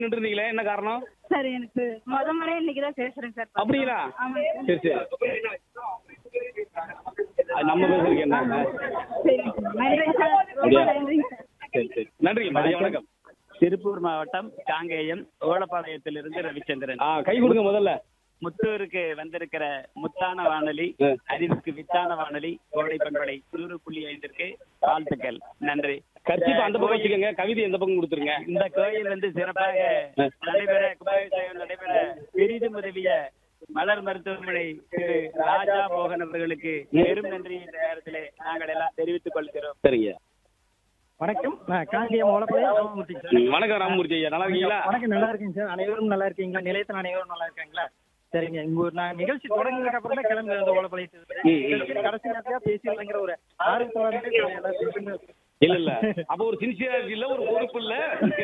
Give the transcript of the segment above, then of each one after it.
நின்று இருந்தீங்களே என்ன காரணம் சார் எனக்கு முத முறை இன்னைக்கு தான் பேசுறேன் சார் அப்படிங்களா ஆமா சரி சரி அது நம்ம பேசுறதுக்கு என்ன சரி நன்றி சார் ரொம்ப அப்படியா? நன்றி சார் சரி சரி நன்றி மதிய வணக்கம் திருப்பூர் மாவட்டம் காங்கேயம் ஓலப்பாளையத்திலிருந்து ரவிச்சந்திரன் ஆ கை கொடுங்க முதல்ல முத்தூருக்கு வந்திருக்கிற முத்தான வானொலி ஆ. அறிவுக்கு வித்தான வானொலி கோடை பண்படை நூறு புள்ளி ஐந்திற்கு வாழ்த்துக்கள் நன்றி கர்ச்சிப்பு அந்த பக்கம் வச்சுக்கோங்க கவிதை எந்த பக்கம் கொடுத்துருங்க இந்த கோயில் வந்து சிறப்பாக நடைபெற கும்பாபிஷேகம் நடைபெற பெரிதும் உதவிய மலர் மருத்துவமனை திரு ராஜா மோகன் அவர்களுக்கு பெரும் நன்றி இந்த நேரத்திலே நாங்கள் எல்லாம் தெரிவித்துக் கொள்கிறோம் சரிங்க வணக்கம் நான் காங்கேயம் ஓலப்பாளையம் ராமமூர்த்தி சார் ம், வணக்கம் ராமமூர்த்தி ஐயா நல்லா இருக்கீங்களா வணக்கம் நல்லா இருக்கீங்க சார் அனைவரும் நல்லா இருக்கீங்களா நிலையத்தில் அனைவரும் நல்லா இருக்காங்களா சரிங்க இங்க ஒரு நான் நிகழ்ச்சி தொடங்கினதுக்கு அப்புறம் தான் கிளம்பி வந்த ஓலப்பாளையத்துக்கு ம், ம். நிகழ்ச்சி கடைசி நேரத்தையா பேசிடலாங்கிற ஒரு ஆர்வத்தோட எல்லாம் பேசுங்க. இல்ல இல்ல அப்ப ஒரு சின்சியாரிட்டி இல்ல ஒரு பொறுப்பு இல்ல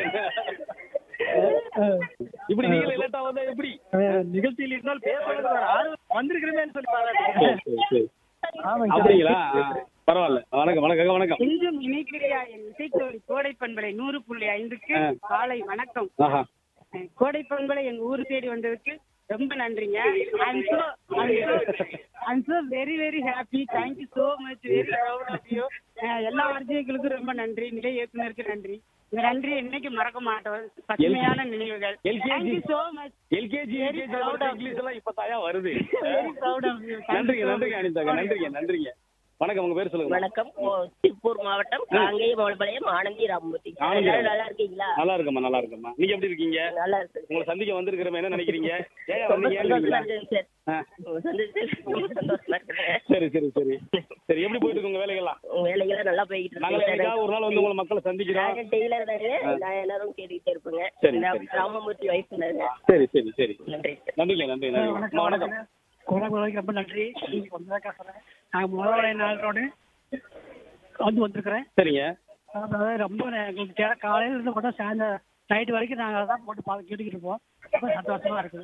இப்படி நீங்க லேட்டா வந்தா எப்படி அஹ், நிகழ்ச்சியில் இருந்தால் பேசுறது ஒரு ஆர்வம் வந்திருக்கிறேன்னு சொல்லி சரி, பாராட்டுங்க சரி, சரி. ஆமாங்க சார். அப்படிங்களா ஆ, பரவாயில்ல வணக்கம் வணக்கம் வணக்கம் இன்றும் இணைக்கிறியா என் இசைத்தோழி கோடை பண்பலை நூறு புள்ளி ஐந்துக்கு ஆ. காலை வணக்கம் ஆஹா அஹ் கோடை பண்பலை எங்க ஊர் தேடி வந்ததுக்கு ரொம்ப நன்றிங்க I'm so I'm so very very happy thank you so much very proud of you எல்லா வர்ஜிகளுக்கும் ரொம்ப நன்றி நிலை இயக்குனருக்கு நன்றி இந்த நன்றி என்னைக்கு மறக்க மாட்டோம் பசுமையான நினைவுகள் LKG. Thank you so much LKG Very proud of English எல்லாம் இப்ப தாயா வருது வெரி ப்ரவுட் ஆஃப் யூ நன்றிங்க நன்றிங்க அனிதாங்க நன்றிங்க நன்றிங்க வணக்கம் உங்க பேர் சொல்லுங்க வணக்கம் ஓ, திருப்பூர் மாவட்டம் காங்கேய மோலபாளையம் ஆனந்தி ராமமூர்த்தி ஆனந்தி. எல்லாரும் நல்லா இருக்கீங்களா நல்லா இருக்கம்மா நல்லா இருக்கம்மா நீங்க எப்படி இருக்கீங்க நல்லா இருக்கு உங்களை சந்திக்க வந்திருக்கிறோம் என்ன நினைக்கிறீங்க ஏன் ரொம்ப வந்தீங்க சந்தோஷமா இருக்குங்க சார் ஆ. உங்க சந்திச்சது ரொம்ப சந்தோஷமா இருக்குங்க சரி சரி சரி சரி எப்படி போயிட்டு இருக்கு உங்க வேலைகள்லாம் உங்க வேலைகள்லாம் நல்லா போய்கிட்டு நாங்க இருக்கு என்னைக்காவது ஒரு நாள் வந்து உங்களை மக்களை சந்திக்கிறோம் நாங்க டெய்லர் தாங்க நான் எல்லாரும் கேட்டுக்கிட்டே இருப்பேங்க சரி, நான் சரி. ராமமூர்த்தி ஒய்ஃப் தாங்க சரி சரி சரி நன்றி நன்றிங்க நன்றி நன்றி அம்மா, வணக்கம் கோலாகுலாவுக்கு ரொம்ப நன்றி நீங்க வந்ததாக சொல்றேன் நான் முதலாளி நாளோடு வந்து வந்திருக்கிறேன் சரிங்க அதாவது ரொம்ப நே- எங்களுக்கு தே- காலையில இருந்து கூட சாயந்தரம் நைட் வரைக்கும் நாங்கள் அதான் போட்டு பார்த்து கேட்டுக்கிட்டு இருப்போம் ரொம்ப சந்தோஷமா இருக்குது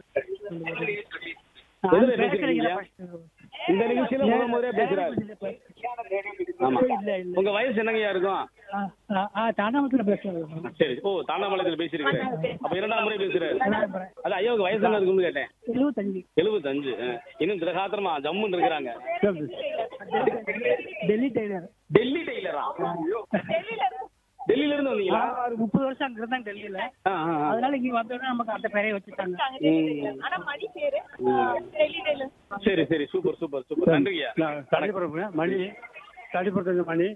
எதுல பேசுறீங்க இந்த நிகழ்ச்சியில முத முதலே பேசுறாரு ஆமா இல்ல இல்ல உங்க வயசு என்னங்கய்யா இருக்கும் தாண்டாமத்தில் பேசுறது சரி ஓ தாண்டாமலத்தில் பேசிருக்கிறேன் அப்ப இரண்டாம் முறை பேசுறாரு அது ஐயாவுக்கு வயசு என்ன இருக்குன்னு கேட்டேன் எழுபத்தஞ்சு எழுபத்தஞ்சு ஆ. இன்னும் திரகாத்திரமா ஜம்முன்னு இருக்கிறாங்க டெல்லி டெய்லர் டெல்லி டெய்லரா டெல்லியில இருந்து வந்தீங்களா ஒரு முப்பது வருஷம் அங்க இருந்தாங்க டெல்லியில ஆ, ஆ, ஆ. அதனால இங்க வந்தோடனே நமக்கு அந்த பெயரை வச்சுட்டாங்க ம். சரி சரி சூப்பர் சூப்பர் சூப்பர் நன்றியா தடிப்புறப்புங்க மணி தடிப்புறத்து மணி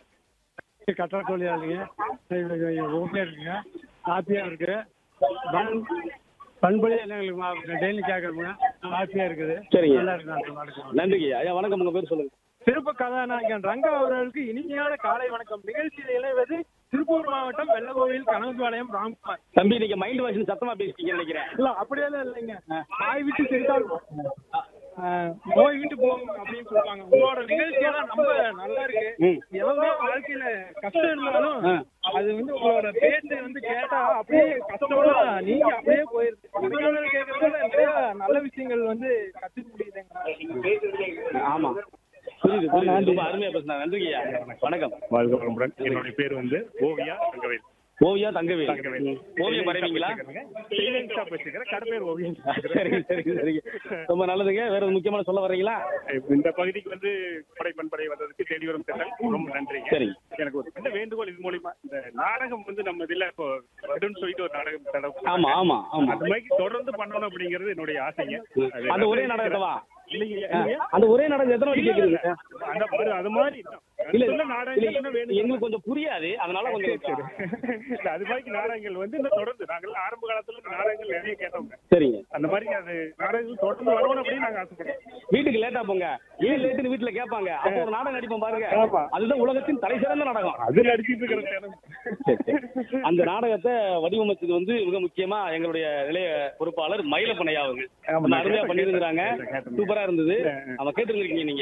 கட்டட தொழிலாளிங்க ஓகே இருக்குங்க ஹாப்பியாக இருக்கு பண் பண்படி எல்லாம் எங்களுக்கு டெய்லி கேட்குறோமுங்க ஹாப்பியாக இருக்குது சரிங்க. நல்லா இருக்கு அந்த வணக்கம் நன்றிங்க ஐயா வணக்கம் உங்க பேர் சொல்லுங்க சிறப்பு கதாநாயகன் ரங்கா அவர்களுக்கு இனிமையான காலை வணக்கம் நிகழ்ச்சியில் இணைவது திருப்பூர் மாவட்டம் வெள்ளகோவில் கனகபாளையம் ராம்குமார் தம்பி நீங்க மைண்ட் வாய்ஸ் சத்தமா பேசிட்டீங்கன்னு நினைக்கிறேன் இல்ல அப்படியெல்லாம் இல்லைங்க நாய் விட்டு சிரித்தால் ஆஹ், நோய் விட்டு போகும் அப்படின்னு சொல்லுவாங்க உங்களோட நிகழ்ச்சியெல்லாம் ரொம்ப நல்லா இருக்கு ம். எவ்வளவுதான் வாழ்க்கையில கஷ்டம் இருந்தாலும் ஆ. அது வந்து உங்களோட பேச்சு வந்து கேட்டா அப்படியே கஷ்டோட நீங்க அப்படியே போயிருது மற்றவங்க கேட்கறதுல நிறைய நல்ல விஷயங்கள் வந்து கத்துக்க முடியுதுங்க ஆமா புரியுது புரியுது ரொம்ப அருமையா பேசுனா நன்றிங்கய்யா வணக்கம் வாழ்க வளமுடன் என்னுடைய பேர் வந்து ஓவியா தங்கவேல் ஓவியா தங்கவேல் தங்கவேல் ஓவியம் வரைவீங்களா டெய்லரிங் ஷாப் வச்சிருக்கிறேன் கடை பேர் ஓவியம் சரிங்க சரிங்க சரிங்க ரொம்ப நல்லதுங்க வேற ஒரு முக்கியமான சொல்ல வர்றீங்களா இந்த பகுதிக்கு வந்து படை பண்படை வந்ததுக்கு தேடி வரும் திட்டம் ரொம்ப நன்றிங்க சரிங்க. எனக்கு ஒரு சின்ன வேண்டுகோள் இது மூலியமா இந்த நாடகம் வந்து நம்ம இதுல இப்போ வருடுன்னு சொல்லிட்டு ஒரு நாடகம் தடவை ஆமா ஆமா ஆமா அந்த மாதிரி தொடர்ந்து பண்ணணும் அப்படிங்கிறது என்னுடைய ஆசைங்க அது அந்த ஒரே நாடகத்தவா இல்லைங்க ஆ, இல்லைங்க. அந்த ஒரே நாடகம் எத்தனை வாட்டி கேக்குறீங்க அந்த மாதிரி அது மாதிரி இல்ல சொல்ல நாடகங்கள் என்ன இல்ல, வேணும் எங்களுக்கு கொஞ்சம் புரியாது அதனால கொஞ்சம் இல்ல, அது மாதிரி நாடகங்கள் வந்து இன்னும் தொடர்ந்து நாங்கள் ஆரம்ப காலத்துல இந்த நாடகங்கள் நிறைய கேட்டோங்க சரிங்க அந்த மாதிரி அது நாடகங்கள் தொடர்ந்து வரணும் அப்படின்னு நாங்க ஆசைப்படுறோம் வீட்டுக்கு லேட்டா போங்க ஏன் லேட்டுன்னு வீட்டுல கேட்பாங்க அப்போ ஒரு நாடகம் நடிப்போம் பாருங்க ஆமா. அதுதான் உலகத்தின் தலை சிறந்த நாடகம் அது நடிச்சிட்டு இருக்கிற நேரம் சரி, சரி. அந்த நாடகத்தை வடிவமைச்சது வந்து மிக முக்கியமா எங்களுடைய நிலைய பொறுப்பாளர் மயிலப்பனையா அவங்க ஆமா. ரொம்ப அருமையா பண்ணியிருந்தாங்க கேட்டேன். சூப்பரா இருந்தது அவன் கேட்டுருக்கீங்க நீங்க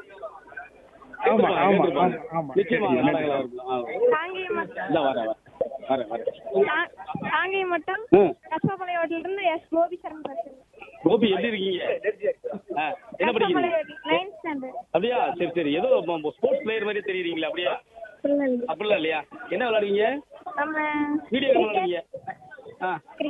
ஆமா, கேட்டிருப்பாங்க, ஆமா, கேட்டிருப்பாங்க. ஆமா, ஆமா. நிச்சயமா அந்த நாடகம் இருக்கும் ஆ. காங்கேயம் மட்டும் இந்தா வரேன் வரேன் வரேன் வரேன் காங்கேயம் மட்டும் ம். கஸ்பாபாளையத்துல இருந்து எஸ் கோபி சரண் பேசுறேன் கோபி எப்படி இருக்கீங்க ஆ, என்ன படிக்கிறீங்க நைன்த் ஸ்டாண்டர்ட் அப்படியா சரி சரி ஏதோ ஸ்போர்ட்ஸ் பிளேயர் மாதிரி தெரியுறீங்களா அப்படியா அப்படிலாம் இல்லையா என்ன விளையாடுவீங்க நம்ம வீடியோ கேம் விளையாடுவீங்க ஆ